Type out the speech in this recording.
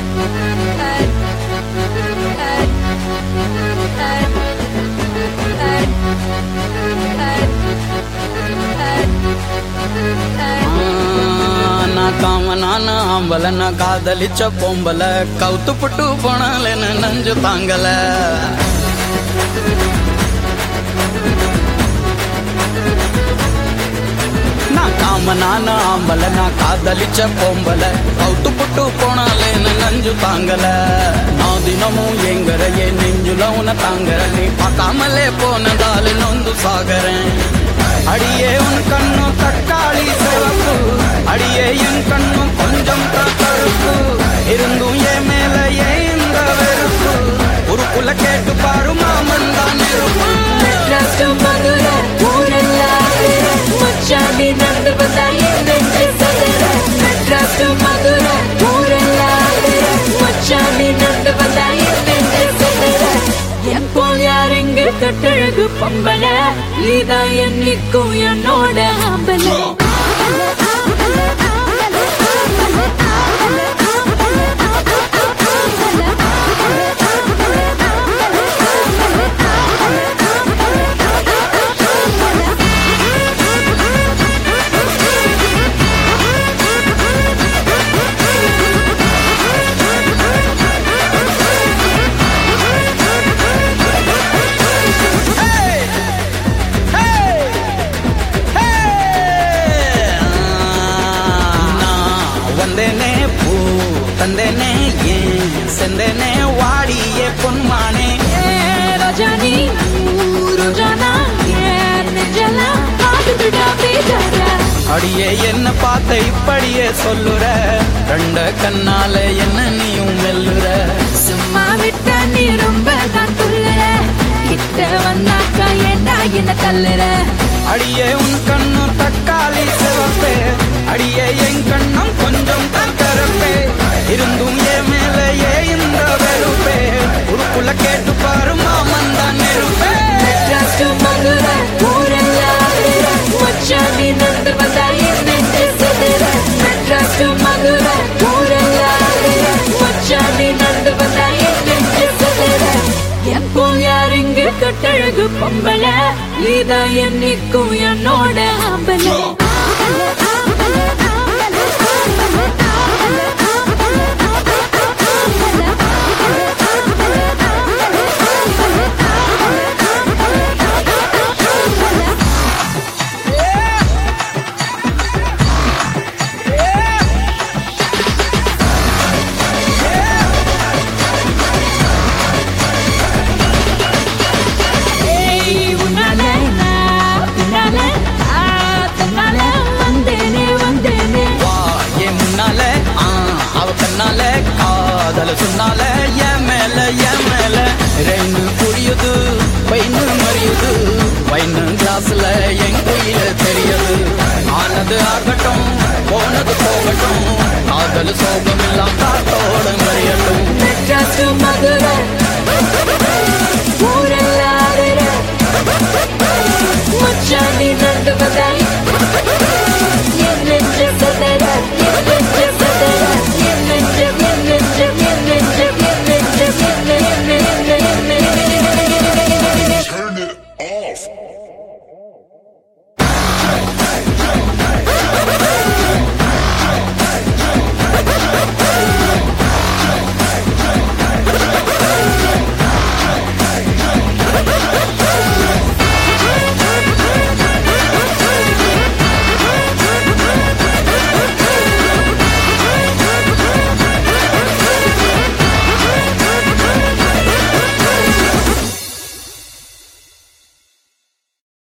நான் காமனான ஆம்பல நான் காதலிச்ச பொம்பல கவுத்து புட்டு போனாலேன்னு நஞ்சு தாங்கல நான் காமனான ஆம்பல நான் காதலிச்ச பொம்பல கவுத்து புட்டு போனாலேன்னு நஞ்சு தாங்கல நான் தினமும் எங்கற என் நெஞ்சுல உன தாங்கற நீ பார்க்காமலே போனதால நொந்து சாகறேன் அடியே உன் கண்ணும் தக்காளி சிவப்பு அடியே என் கண்ணும் கொஞ்சம் தான் கருப்பு இருந்தும் என் மேல ஏன் இந்த வெறுப்பு உருக்குள்ள கேட்டு பாரு மாமன் தான் நெருப்பு மெட்ராஸ் to மதுரை ஊரெல்லாம் மச்சாண்டி நடந்து வந்தா என் நெஞ்சை சதுர மெட்ராஸ் to மதுரை ஊரெல்லாம் மச்சாண்டி நடந்து வந்தா என் நெஞ்சை சதுர என் போல் யார் இங்கு கட்டழகு பொம்பல நீதான் என்னைக்கும் என்னோட ஆம்பல வந்தேனே பூ தந்தேனே ஏன் செந்தேனே வாடியே பொன்மானே ரோஜானி ரோஜானா ஏன் நெஞ்செல்லாம் காட்டுடா பேசாத அடியே என்ன பார்த்த இப்படியே சொல்லுற ரெண்ட கண்ணால என்ன நீயும் மெல்லுற சும்மா விட்டா நீ ரொம்ப தான் துள்ளுற கிட்ட வந்தாக்கா ஏண்டா என்ன தள்ளுற அடியே உன் கண்ணும் தக்காளி சிவப்பே அடியே என் கண்ணும் கொஞ்சம் தக்கரப்பே இருந்தும் என் மேல ஏ இந்த வெறுப்பே உருக்குள்ள கேட்டு பாரு மாமன் தான் நெருப்பே மெட்ராஸ் to மதுரை ஊரெல்லாம் மச்சாண்டி நடந்து வந்தா என் நெஞ்சை சிதற மெட்ராஸ் to மதுரை ஊரெல்லாம் மச்சாண்டி நடந்து வந்தா என் நெஞ்சை சிதற என் போல் யார் இங்கு கட்டழகு பொம்பல நீதான் என்னைக்கும் என்னோட ஆம்பல ஏய், உன்னால நான் பின்னால, ஆ, தன்னால வந்தேனே, வந்தேனே. வா என் முன்னால ஆ, அவ கண்ணால காதல சொன்னால என் மேல என் மேல ரெண்டு புரியுது பைனு மறியுது பைனு கிளாஸ்ல என் குயில தெரியுது ஆனது ஆகட்டும் போனது போகட்டும் காதல் சோகம்